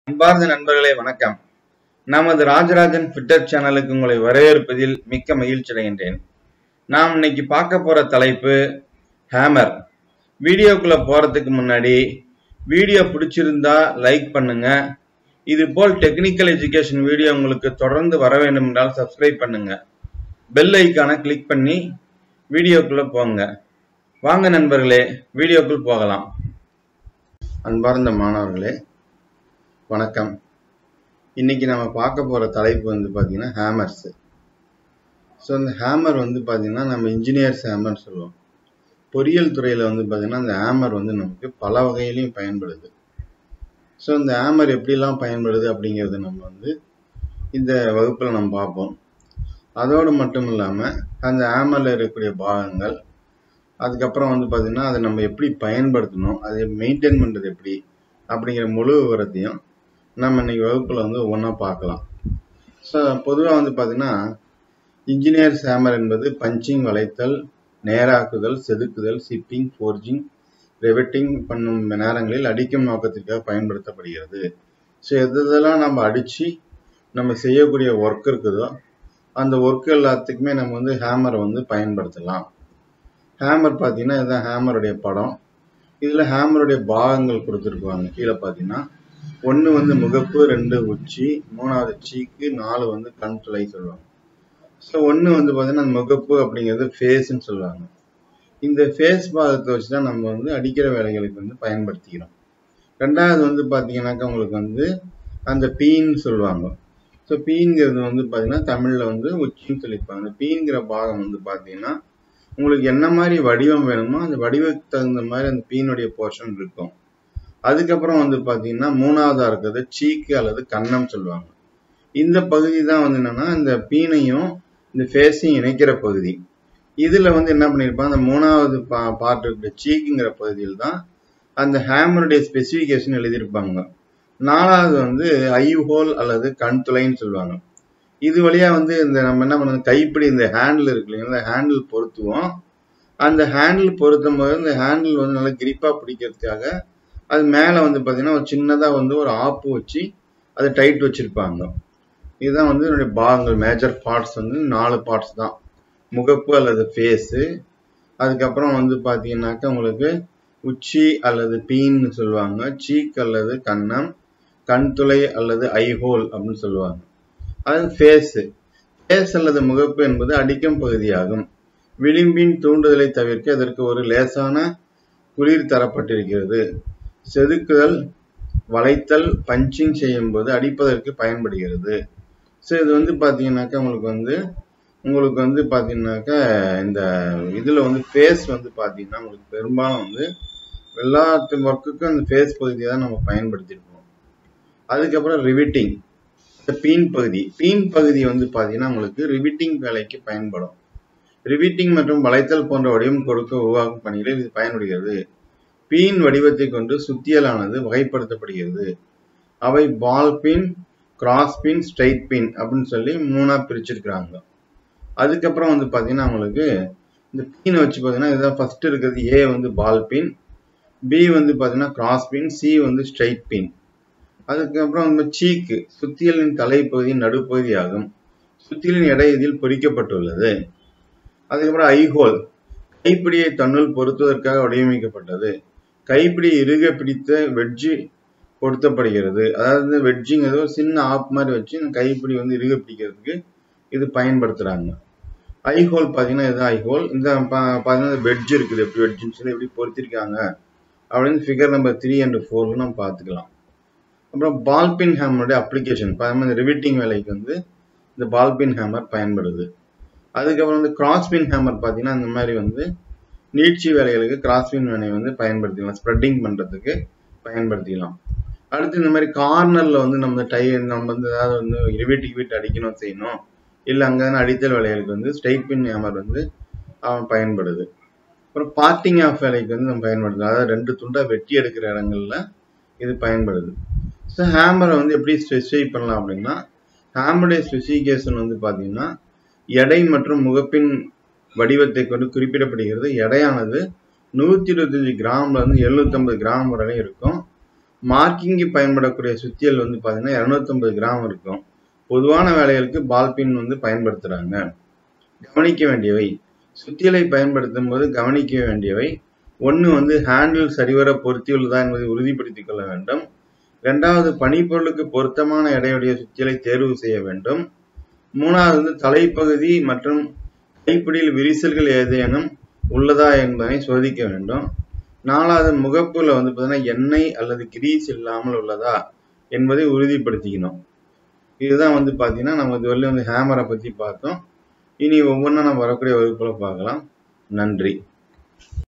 அன்பார்ந்த நண்பர்களே வணக்கம் நமது ராஜராஜன் ட்விட்டர் சேனலுக்கு உங்களை வரவேற்பதில் மிக்க மகிழ்ச்சி அடைகின்றேன் நாம் இன்னைக்கு பார்க்க போற தலைப்பு ஹேமர் வீடியோக்குள்ள போறதுக்கு முன்னாடி வீடியோ பிடிச்சிருந்தா லைக் பண்ணுங்க இது போல் டெக்னிக்கல் எஜுகேஷன் வீடியோ உங்களுக்கு தொடர்ந்து வர வேண்டும் என்றால் சப்ஸ்கிரைப் பண்ணுங்க பெல் ஐக்கானை கிளிக் பண்ணி வீடியோக்குள்ள போங்க வாங்க நண்பர்களே வீடியோக்குள் போகலாம் அன்பார்ந்த மாணவர்களே வணக்கம் இன்னைக்கு நம்ம பார்க்க போற தலைப்பு வந்து பார்த்தீங்கன்னா ஹேமர்ஸ் ஸோ இந்த ஹேமர் வந்து பார்த்தீங்கன்னா நம்ம இன்ஜினியர்ஸ் ஹேமர் சொல்லுவோம் பொறியியல் துறையில் வந்து பார்த்தீங்கன்னா இந்த ஹேமர் வந்து நமக்கு பல வகையிலையும் பயன்படுது ஸோ இந்த ஹேமர் எப்படிலாம் பயன்படுது அப்படிங்கிறது நம்ம வந்து இந்த வகுப்பில் நம்ம பார்ப்போம் அதோடு மட்டும் இல்லாமல் அந்த ஹேமரில் இருக்கக்கூடிய பாகங்கள் அதுக்கப்புறம் வந்து பார்த்தீங்கன்னா அதை நம்ம எப்படி பயன்படுத்தணும் அதை மெயின்டைன் பண்ணுறது எப்படி அப்படிங்கிற முழு விவரத்தையும் நம்ம இன்னைக்கு வகுப்பில் வந்து ஒன்றா பார்க்கலாம் ஸோ பொதுவாக வந்து பார்த்தீங்கன்னா இன்ஜினியர்ஸ் ஹேமர் என்பது பஞ்சிங் வளைத்தல் நேராக்குதல் செதுக்குதல் சிப்பிங் ஃபோர்ஜிங் ரெவெட்டிங் பண்ணும் நேரங்களில் அடிக்கும் நோக்கத்திற்காக பயன்படுத்தப்படுகிறது ஸோ எது எதெல்லாம் நம்ம அடித்து நம்ம செய்யக்கூடிய ஒர்க் இருக்குதோ அந்த ஒர்க் எல்லாத்துக்குமே நம்ம வந்து ஹேமரை வந்து பயன்படுத்தலாம் ஹேமர் பார்த்தீங்கன்னா இதுதான் ஹேமருடைய படம் இதில் ஹேமருடைய பாகங்கள் கொடுத்துருக்குவாங்க கீழே பார்த்தீங்கன்னா ஒன்று வந்து முகப்பு ரெண்டு உச்சி மூணாவது சீக்கு நாலு வந்து கண் துளை சொல்லுவாங்க ஸோ ஒன்று வந்து பார்த்தீங்கன்னா முகப்பு அப்படிங்கிறது ஃபேஸ்ன்னு சொல்லுவாங்க இந்த ஃபேஸ் பாகத்தை வச்சு தான் நம்ம வந்து அடிக்கிற வேலைகளுக்கு வந்து பயன்படுத்திக்கிறோம் ரெண்டாவது வந்து பார்த்தீங்கன்னாக்கா உங்களுக்கு வந்து அந்த பீன்னு சொல்லுவாங்க ஸோ பீங்கிறது வந்து பார்த்தீங்கன்னா தமிழில் வந்து உச்சின்னு சொல்லியிருப்பாங்க அந்த பீங்கிற பாகம் வந்து பார்த்தீங்கன்னா உங்களுக்கு என்ன மாதிரி வடிவம் வேணுமோ அந்த வடிவத்துக்கு தகுந்த மாதிரி அந்த பீனுடைய போர்ஷன் இருக்கும் அதுக்கப்புறம் வந்து பார்த்தீங்கன்னா மூணாவதா இருக்கிறது சீக்கு அல்லது கன்னம் சொல்லுவாங்க இந்த பகுதி தான் வந்து என்னன்னா இந்த பீனையும் இந்த ஃபேஸையும் இணைக்கிற பகுதி இதுல வந்து என்ன பண்ணியிருப்பாங்க அந்த மூணாவது பா பார்ட் இருக்கிற சீக்குங்கிற பகுதியில் தான் அந்த ஹேமருடைய ஸ்பெசிஃபிகேஷன் எழுதியிருப்பாங்க நாலாவது வந்து ஐ ஹோல் அல்லது கண் துளைன்னு சொல்லுவாங்க இது வழியா வந்து இந்த நம்ம என்ன பண்ணணும் கைப்பிடி இந்த ஹேண்டில் இருக்கு இல்லைங்களா இந்த ஹேண்டில் பொருத்துவோம் அந்த ஹேண்டில் பொருத்தும் போது இந்த ஹேண்டில் வந்து நல்லா கிரிப்பா பிடிக்கிறதுக்காக அது மேலே வந்து பார்த்தீங்கன்னா ஒரு சின்னதாக வந்து ஒரு ஆப்பு வச்சு அதை டைட் வச்சிருப்பாங்க இதுதான் வந்து என்னுடைய பாகங்கள் மேஜர் பார்ட்ஸ் வந்து நாலு பார்ட்ஸ் தான் முகப்பு அல்லது ஃபேஸு அதுக்கப்புறம் வந்து பார்த்தீங்கன்னாக்கா உங்களுக்கு உச்சி அல்லது பீன்னு சொல்லுவாங்க சீக் அல்லது கன்னம் கண் துளை அல்லது ஐஹோல் அப்படின்னு சொல்லுவாங்க அது ஃபேஸு ஃபேஸ் அல்லது முகப்பு என்பது அடிக்கும் பகுதியாகும் விளிம்பின் தூண்டுதலை தவிர்க்க இதற்கு ஒரு லேசான குளிர் தரப்பட்டிருக்கிறது செதுக்குதல் வளைத்தல் பஞ்சிங் செய்யும் போது அடிப்பதற்கு பயன்படுகிறது ஸோ இது வந்து பார்த்தீங்கன்னாக்கா உங்களுக்கு வந்து உங்களுக்கு வந்து பார்த்தீங்கன்னாக்கா இந்த இதில் வந்து ஃபேஸ் வந்து பார்த்தீங்கன்னா உங்களுக்கு பெரும்பாலும் வந்து எல்லா ஒர்க்குக்கும் அந்த ஃபேஸ் பகுதியை தான் நம்ம பயன்படுத்தியிருப்போம் அதுக்கப்புறம் ரிவிட்டிங் இந்த பீன் பகுதி பீன் பகுதி வந்து பார்த்தீங்கன்னா உங்களுக்கு ரிவிட்டிங் வேலைக்கு பயன்படும் ரிவிட்டிங் மற்றும் வளைத்தல் போன்ற வடிவம் கொடுக்க உருவாக்கும் பணிகளில் இது பயன்படுகிறது பீன் வடிவத்தை கொண்டு சுத்தியலானது வகைப்படுத்தப்படுகிறது அவை பால் பின் கிராஸ் பின் ஸ்ட்ரைட் பின் அப்படின்னு சொல்லி மூணா பிரிச்சிருக்கிறாங்க அதுக்கப்புறம் வந்து பார்த்தீங்கன்னா உங்களுக்கு இந்த பீனை வச்சு பார்த்தீங்கன்னா இதுதான் ஃபர்ஸ்ட் இருக்கிறது ஏ வந்து பால் பின் பி வந்து பார்த்தீங்கன்னா கிராஸ் பின் சி வந்து ஸ்ட்ரைட் பின் அதுக்கப்புறம் வந்து சீக்கு சுத்தியலின் தலைப்பகுதியின் நடுப்பகுதி ஆகும் சுத்தியலின் எடை இதில் பொறிக்கப்பட்டுள்ளது அதுக்கப்புறம் ஐஹோல் கைப்பிடியை தன்னுள் பொருத்துவதற்காக வடிவமைக்கப்பட்டது கைப்பிடி இறுக பிடித்த வெட்ஜி பொருத்தப்படுகிறது அதாவது வெட்ஜிங்கிறது ஒரு சின்ன ஆப் மாதிரி வச்சு இந்த கைப்பிடி வந்து இறுக பிடிக்கிறதுக்கு இது பயன்படுத்துறாங்க ஐஹோல் பார்த்தீங்கன்னா இது ஐஹோல் இந்த பார்த்தீங்கன்னா வெட்ஜ் இருக்குது எப்படி வெட்ஜுன்னு சொல்லி எப்படி பொருத்திருக்காங்க அப்படின்னு ஃபிகர் நம்பர் த்ரீ அண்ட் ஃபோர்னு நம்ம பார்த்துக்கலாம் அப்புறம் பால்பின் ஹேமருடைய அப்ளிகேஷன் இந்த ரிவிட்டிங் வேலைக்கு வந்து இந்த பால்பின் ஹேமர் பயன்படுது அதுக்கப்புறம் வந்து கிராஸ்பின் ஹேமர் பார்த்தீங்கன்னா இந்த மாதிரி வந்து நீட்சி வேலைகளுக்கு கிராஸ்பின் வேலையை வந்து பயன்படுத்திக்கலாம் ஸ்ப்ரெட்டிங் பண்ணுறதுக்கு பயன்படுத்திக்கலாம் அடுத்து இந்த மாதிரி கார்னரில் வந்து நம்ம டை நம்ம வந்து ஏதாவது வந்து ரிவிட் கிவிட் அடிக்கணும் செய்யணும் இல்லை அங்கே அடித்தல் வேலைகளுக்கு வந்து ஸ்ட்ரைட் பின் ஹேமர் வந்து பயன்படுது அப்புறம் பார்ட்டிங் ஆஃப் வேலைக்கு வந்து நம்ம பயன்படுது அதாவது ரெண்டு துண்டாக வெட்டி எடுக்கிற இடங்கள்ல இது பயன்படுது ஸோ ஹேமரை வந்து எப்படி ஸ்பெசிஃபை பண்ணலாம் அப்படின்னா ஹேமருடைய ஸ்பெசிஃபிகேஷன் வந்து பார்த்தீங்கன்னா எடை மற்றும் முகப்பின் வடிவத்தை கொண்டு குறிப்பிடப்படுகிறது எடையானது நூற்றி இருபத்தஞ்சு கிராம்ல இருந்து எழுநூத்தம்பது கிராம் வரை இருக்கும் மார்க்கிங்கு பயன்படக்கூடிய சுத்தியல் வந்து பார்த்தீங்கன்னா இரநூத்தம்பது கிராம் இருக்கும் பொதுவான வேலைகளுக்கு பால் பின் வந்து பயன்படுத்துகிறாங்க கவனிக்க வேண்டியவை சுத்தியலை பயன்படுத்தும் போது கவனிக்க வேண்டியவை ஒன்று வந்து ஹேண்டில் சரிவர பொருத்தியுள்ளதா என்பதை உறுதிப்படுத்திக் கொள்ள வேண்டும் ரெண்டாவது பனிப்பொருளுக்கு பொருத்தமான எடையுடைய சுத்தியலை தேர்வு செய்ய வேண்டும் மூணாவது வந்து தலைப்பகுதி மற்றும் கைப்பிடியில் விரிசல்கள் ஏதேனும் உள்ளதா என்பதனை சோதிக்க வேண்டும் நாலாவது முகப்புல வந்து பார்த்தீங்கன்னா எண்ணெய் அல்லது கிரீஸ் இல்லாமல் உள்ளதா என்பதை உறுதிப்படுத்திக்கணும் இதுதான் வந்து பார்த்தீங்கன்னா நம்ம இதுவரையிலும் வந்து ஹேமரை பற்றி பார்த்தோம் இனி ஒவ்வொன்றா நம்ம வரக்கூடிய வகுப்புல பார்க்கலாம் நன்றி